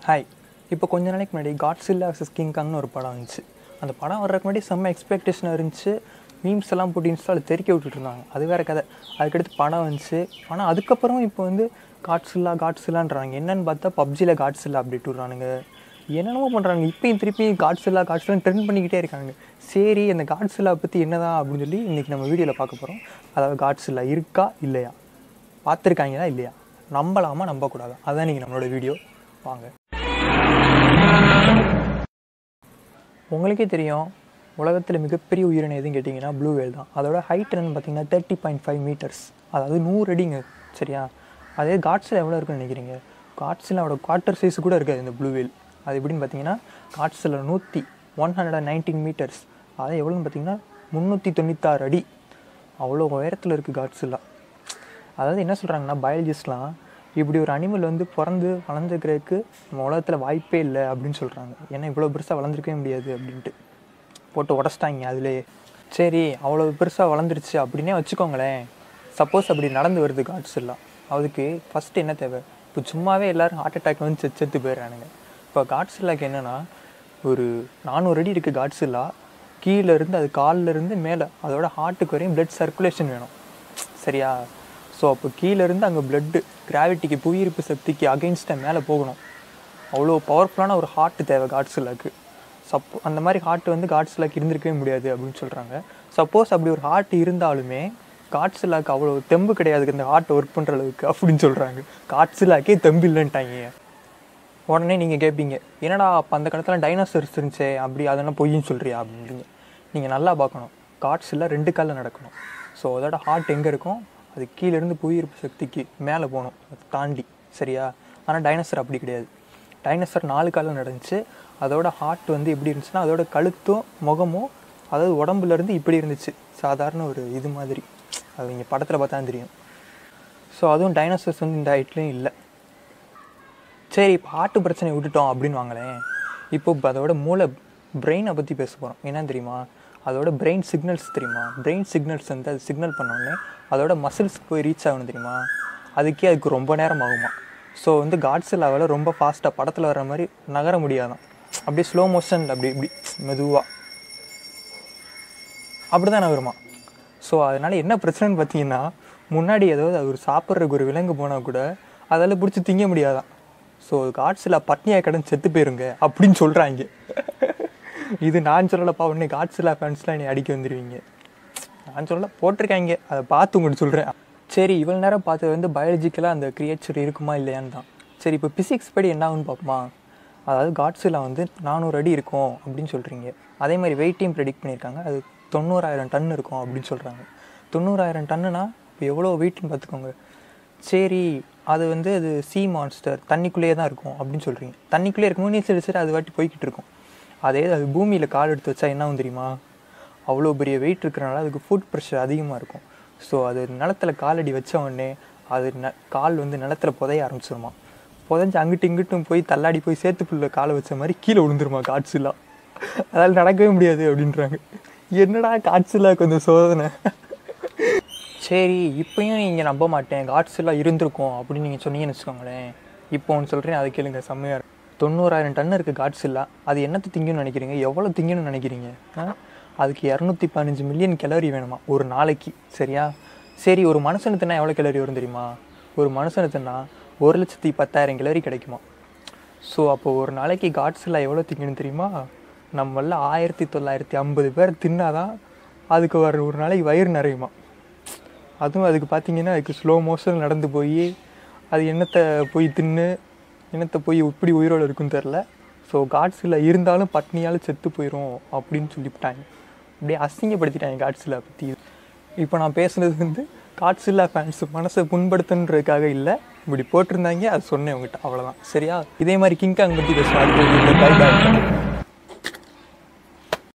Hi இப்போ கொஞ்ச நாளைக்கு முன்னாடி காட்ஸில்லா vs கிங் காங்னு ஒரு படம் வந்துச்சு அந்த படம் வர்றதுக்கு முன்னாடி செம்ம எக்ஸ்பெக்டேஷனாக இருந்துச்சு மீம்ஸ் எல்லாம் போட்டு இன்ஸ்டாவில் தெறிக்க விட்டுட்டு இருந்தாங்க அது வேற கதை அதுக்கடுத்து படம் வந்துச்சு ஆனால் அதுக்கப்புறமும் இப்போ வந்து காட்ஸில்லா காட்ஸில்லான்றாங்க என்னன்னு பார்த்தா பப்ஜியில் காட்ஸில்லா அப்டேட் விட்றானுங்க என்னென்னமோ பண்ணுறாங்க இப்பயும் திருப்பி காட்ஸில்லா காட்ஸில்லா ட்ரெண்ட் பண்ணிக்கிட்டே இருக்காங்க சரி அந்த காட்ஸில்லா பற்றி என்னதான் அப்படின்னு சொல்லி இன்றைக்கி நம்ம வீடியோவில் பார்க்க போகிறோம் அதாவது காட்ஸில்லா இருக்கா இல்லையா பார்த்துருக்காங்களா இல்லையா நம்பலாமா நம்பக்கூடாதா அதான் நீங்கள் நம்மளோட வீடியோ வாங்க உங்களுக்கே தெரியும் உலகத்தில் மிகப்பெரிய உயிரினம் எதுன்னு கேட்டிங்கன்னா ப்ளூ வேல் தான் அதோட ஹைட் என்னன்னு பார்த்தீங்கன்னா தேர்ட்டி பாயிண்ட் ஃபைவ் மீட்டர்ஸ் அதாவது நூறு அடிங்க சரியா அதே காட்ஸில் எவ்வளோ இருக்குன்னு நினைக்கிறீங்க காட்ஸில் அவட குவார்ட்டர் சைஸ் கூட இருக்காது இந்த ப்ளூ வேல் அது எப்படின்னு பார்த்தீங்கன்னா காட்ஸில் நூற்றி one hundred and nineteen meters அது எவ்வளோன்னு பார்த்தீங்கன்னா முந்நூற்றி தொண்ணூத்தாறு அடி அவ்வளோ உயரத்தில் இருக்குது காட்ஸில்லாம் அதாவது என்ன சொல்கிறாங்கன்னா பயாலஜிஸ்ட்லாம் இப்படி ஒரு அனிமல் வந்து பிறந்து வளர்ந்துக்கிறதுக்கு நம்ம உலகத்தில் வாய்ப்பே இல்லை அப்படின்னு சொல்கிறாங்க ஏன்னா இவ்வளோ பெருசாக வளர்ந்துருக்கவே முடியாது அப்படின்ட்டு போட்டு உடச்சிட்டாங்க அதுலேயே சரி அவ்வளோ பெருசாக வளர்ந்துருச்சு அப்படின்னே வச்சுக்கோங்களேன் சப்போஸ் அப்படி நடந்து வருது காட்ஸ் எல்லாம் அதுக்கு ஃபஸ்ட்டு என்ன தேவை இப்போ சும்மாவே எல்லோரும் ஹார்ட் அட்டாக் வந்து செத்து செத்து போயிடுறானுங்க இப்போ காட்ஸ் இல்லாக்கு என்னென்னா ஒரு நானூறு அடி இருக்குது காட்ஸ் இல்லா கீழே இருந்து அது கால்ல இருந்து மேலே அதோட ஹார்ட்டுக்கு வரையும் பிளட் சர்க்குலேஷன் வேணும் சரியா ஸோ அப்போ கீழேருந்து அங்கே பிளட்டு கிராவிட்டிக்கு புவியீர்ப்பு சக்திக்கு அகெயின்ஸ்டாக மேலே போகணும் அவ்வளோ பவர்ஃபுல்லான ஒரு ஹார்ட் தேவை காட்ஸில்லாக்கு சப்போ அந்த மாதிரி ஹார்ட் வந்து காட்ஸில்லாக்கு இருந்திருக்கவே முடியாது அப்படின்னு சொல்கிறாங்க சப்போஸ் அப்படி ஒரு ஹார்ட் இருந்தாலுமே காட்ஸில்லாக்கு அவ்வளோ தெம்பு கிடையாது இந்த ஹார்ட் ஒர்க் பண்ணுற அளவுக்கு அப்படின்னு சொல்கிறாங்க காட்ஸில்லாக்கே தெம்பு இல்லைன்ட்டாங்க உடனே நீங்கள் கேட்பீங்க என்னடா அப்போ அந்த காலத்தில் டைனோசர்ஸ் இருந்துச்சே அப்படி அதெல்லாம் பொய்ன்னு சொல்கிறியா அப்படின்றீங்க நீங்கள் நல்லா பார்க்கணும் காட்ஸில் ரெண்டு காலில் நடக்கணும் ஸோ அதோட ஹார்ட் எங்கே இருக்கும் அது கீழேருந்து புவியீர்ப்பு சக்திக்கு மேலே போகணும் அதை தாண்டி சரியா ஆனால் டைனோசர் அப்படி கிடையாது டைனோசர் நாலு காலில் நடந்துச்சு அதோட ஹார்ட் வந்து எப்படி இருந்துச்சுன்னா அதோட கழுத்தும் முகமும் அதாவது உடம்புலேருந்து இப்படி இருந்துச்சு சாதாரண ஒரு இது மாதிரி அது நீங்கள் படத்தில் பார்த்தா தான் தெரியும் ஸோ அதுவும் டைனோசர்ஸ் வந்து இந்த ஹைட்லேயும் இல்லை சரி இப்போ ஹார்ட் பிரச்சனை விட்டுட்டோம் அப்படின்னு வாங்களேன் இப்போ இப்ப அதோட மூளை பிரெயினை பற்றி பேச போகிறோம் என்னன்னு தெரியுமா அதோட பிரெயின் சிக்னல்ஸ் தெரியுமா பிரெயின் சிக்னல்ஸ் வந்து அது சிக்னல் பண்ணோடனே அதோட மசில்ஸ்க்கு போய் ரீச் ஆகணும் தெரியுமா அதுக்கே அதுக்கு ரொம்ப நேரம் ஆகுமா ஸோ வந்து காட்ஸ் லெவலில் ரொம்ப ஃபாஸ்ட்டாக படத்தில் வர்ற மாதிரி நகர முடியாதான் அப்படியே ஸ்லோ மோஷன் அப்படி இப்படி மெதுவாக அப்படி தான் நகருமா ஸோ அதனால் என்ன பிரச்சனைன்னு பார்த்தீங்கன்னா முன்னாடி ஏதாவது அது ஒரு சாப்பிட்றதுக்கு ஒரு விலங்கு போனால் கூட அதால் பிடிச்சி திங்க முடியாதான் ஸோ காட்ஸில் பட்னியாக கடன் செத்து போயிருங்க அப்படின்னு சொல்கிறாங்க இது நான் சொல்லலப்பா உடனே காட்ஸில் ஃபேன்ஸ்லாம் என்னை அடிக்க வந்துடுவீங்க நான் சொல்லல போட்டிருக்காங்க அதை பார்த்து உங்களுக்கு சொல்கிறேன் சரி இவ்வளோ நேரம் பார்த்தது வந்து பயாலஜிக்கலாக அந்த கிரியேச்சர் இருக்குமா இல்லையான்னு தான் சரி இப்போ பிசிக்ஸ் படி என்ன ஆகுன்னு பார்ப்போமா அதாவது காட்ஸில் வந்து நானூறு அடி இருக்கும் அப்படின்னு சொல்கிறீங்க அதே மாதிரி வெயிட்டையும் ப்ரெடிக்ட் பண்ணியிருக்காங்க அது தொண்ணூறாயிரம் டன் இருக்கும் அப்படின்னு சொல்கிறாங்க தொண்ணூறாயிரம் டன்னுனா இப்போ எவ்வளோ வெயிட்னு பார்த்துக்கோங்க சரி அது வந்து அது சி மான்ஸ்டர் தண்ணிக்குள்ளேயே தான் இருக்கும் அப்படின்னு சொல்கிறீங்க தண்ணிக்குள்ளே இருக்கும்போது நீச்சல் அடிச்சுட்டு அது வாட்டி போய்கிட்டு இருக்கும் அதே அது பூமியில் கால் எடுத்து வச்சா என்ன ஆகும் தெரியுமா அவ்வளோ பெரிய வெயிட் இருக்கிறனால அதுக்கு ஃபுட் ப்ரெஷர் அதிகமாக இருக்கும் ஸோ அது நிலத்துல காலடி வச்ச உடனே அது ந கால் வந்து நிலத்துல புதைய ஆரம்பிச்சிருமா புதைஞ்சு அங்கிட்டும் இங்கிட்டும் போய் தள்ளாடி போய் சேத்துப்புள்ள காலை வச்ச மாதிரி கீழே விழுந்துருமா காட்சிலாம் அதால் நடக்கவே முடியாது அப்படின்றாங்க என்னடா காட்சிலாம் கொஞ்சம் சோதனை சரி இப்பயும் நீங்கள் நம்ப மாட்டேன் காட்ஸ்லாம் இருந்திருக்கும் அப்படின்னு நீங்கள் சொன்னீங்கன்னு வச்சுக்கோங்களேன் இப்போ ஒன்று சொல்கிறேன் அதை கேளுங்க செம்மையாக இருக்கும் தொண்ணூறாயிரம் டன் இருக்குது காட்ஸ்லா அது என்னத்தை திங்கணும்னு நினைக்கிறீங்க எவ்வளோ திங்கணும்னு நினைக்கிறீங்க ஆ? அதுக்கு இரநூத்தி பதினஞ்சு மில்லியன் கிலோரி வேணுமா ஒரு நாளைக்கு சரியா சரி ஒரு மனுஷனு தின்னா எவ்வளோ கிலோரி வரும் தெரியுமா ஒரு மனுஷனு தின்னா ஒரு லட்சத்தி பத்தாயிரம் கிலோரி கிடைக்குமா ஸோ அப்போ ஒரு நாளைக்கு காட்ஸ்லாம் எவ்வளோ திங்கணும் தெரியுமா நம்மள ஆயிரத்தி தொள்ளாயிரத்தி ஐம்பது பேர் தின்னாதான் அதுக்கு வர ஒரு நாளைக்கு வயிறு நிறையுமா அதுவும் அதுக்கு பார்த்தீங்கன்னா அதுக்கு ஸ்லோ மோஷன் நடந்து போய் அது என்னத்தை போய் தின்னு என்னத்தை போய் இப்படி உயிரோடு இருக்குன்னு தெரில ஸோ காட்ஸில் இருந்தாலும் பட்னியால் செத்து போயிடும் அப்படின்னு சொல்லிவிட்டாங்க அப்படியே அசிங்கப்படுத்திட்டாங்க காட்ஸில் பற்றி இப்போ நான் பேசுனது வந்து காட்ஸில்லா ஃபேன்ஸ் மனசை புண்படுத்தணுன்றதுக்காக இல்லை இப்படி போட்டிருந்தாங்க அது சொன்னேன் உங்ககிட்ட அவ்வளோதான் சரியா இதே மாதிரி கிங்காங் பற்றி பேசுவோம் அடுத்த வீடியோவில் பை பாய்